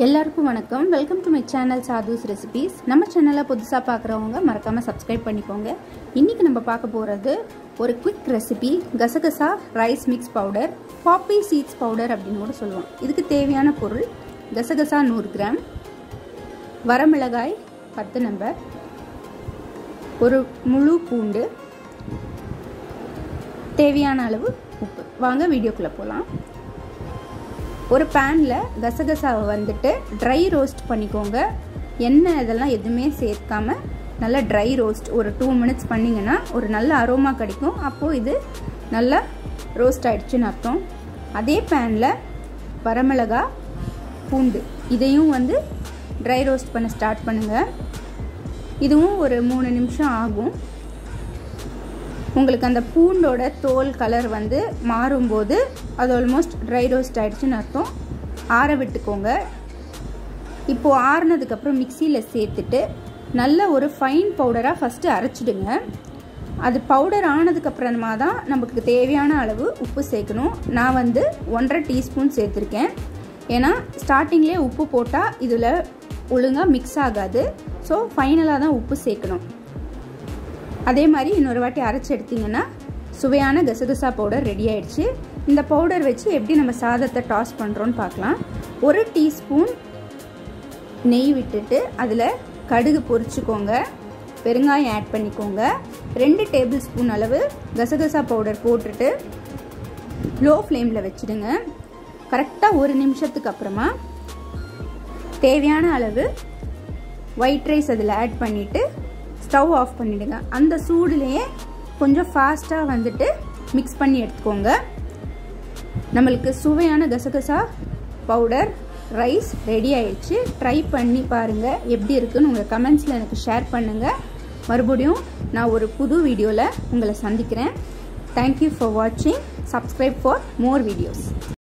எல்லாருக்கும் வணக்கம் welcome to my channel Sadhus recipes நம்ம சேனலை புதுசாக பார்க்குறவங்க மறக்காமல் சப்ஸ்கிரைப் பண்ணிக்கோங்க இன்றைக்கி நம்ம பார்க்க போகிறது ஒரு குவிக் ரெசிபி கசகசா rice mix powder poppy seeds powder அப்படின்னு கூட சொல்லுவோம் இதுக்கு தேவையான பொருள் கசகசா நூறு கிராம் வரமிளகாய் பத்து நம்பர் ஒரு முழு பூண்டு தேவையான அளவு உப்பு வாங்க வீடியோக்குள்ளே போகலாம் ஒரு பேனில் கசகசாவை வந்துட்டு ட்ரை ரோஸ்ட் பண்ணிக்கோங்க எண்ணெய் இதெல்லாம் எதுவுமே சேர்க்காம நல்லா ட்ரை ரோஸ்ட் ஒரு டூ மினிட்ஸ் பண்ணிங்கன்னா ஒரு நல்ல அரோமா கிடைக்கும் அப்போது இது நல்லா ரோஸ்ட் ஆகிடுச்சுன்னு அர்த்தம் அதே பேனில் வரமிளகா பூண்டு இதையும் வந்து ட்ரை ரோஸ்ட் பண்ண ஸ்டார்ட் பண்ணுங்கள் இதுவும் ஒரு மூணு நிமிஷம் ஆகும் உங்களுக்கு அந்த பூண்டோட தோல் கலர் வந்து மாறும்போது அது ஆல்மோஸ்ட் ட்ரை ரோஸ்ட் ஆகிடுச்சுன்னு அர்த்தம் ஆற விட்டுக்கோங்க இப்போது ஆறுனதுக்கப்புறம் மிக்சியில் சேர்த்துட்டு நல்ல ஒரு ஃபைன் பவுடராக ஃபஸ்ட்டு அரைச்சிடுங்க அது பவுடர் ஆனதுக்கப்புறமா தான் நமக்கு தேவையான அளவு உப்பு சேர்க்கணும் நான் வந்து ஒன்றரை டீஸ்பூன் சேர்த்துருக்கேன் ஏன்னா ஸ்டார்டிங்லேயே உப்பு போட்டால் இதில் ஒழுங்காக மிக்ஸ் ஆகாது ஸோ ஃபைனலாக தான் உப்பு சேர்க்கணும் அதே மாதிரி இன்னொரு வாட்டி அரைச்சி எடுத்திங்கன்னா சுவையான கசகசா பவுடர் ரெடி ஆயிடுச்சு இந்த பவுடர் வச்சு எப்படி நம்ம சாதத்தை டாஸ் பண்ணுறோன்னு பார்க்கலாம் ஒரு டீஸ்பூன் நெய் விட்டுட்டு அதில் கடுகு பொரிச்சுக்கோங்க பெருங்காயம் ஆட் பண்ணிக்கோங்க ரெண்டு டேபிள் ஸ்பூன் அளவு கசகசா பவுடர் போட்டுட்டு லோ ஃப்ளேமில் வச்சுடுங்க கரெக்டாக ஒரு நிமிஷத்துக்கு அப்புறமா தேவையான அளவு ஒயிட் ரைஸ் அதில் ஆட் பண்ணிவிட்டு ஸ்டவ் ஆஃப் பண்ணிவிடுங்க அந்த சூடுலேயே கொஞ்சம் ஃபாஸ்ட்டாக வந்துட்டு மிக்ஸ் பண்ணி எடுத்துக்கோங்க நம்மளுக்கு சுவையான கசகசா பவுடர் ரைஸ் ரெடி ஆயிடுச்சு ட்ரை பண்ணி பாருங்கள் எப்படி இருக்குன்னு உங்கள் கமெண்ட்ஸில் எனக்கு ஷேர் பண்ணுங்கள் மறுபடியும் நான் ஒரு புது வீடியோவில் உங்களை சந்திக்கிறேன் தேங்க்யூ ஃபார் வாட்சிங் சப்ஸ்கிரைப் ஃபார் மோர் வீடியோஸ்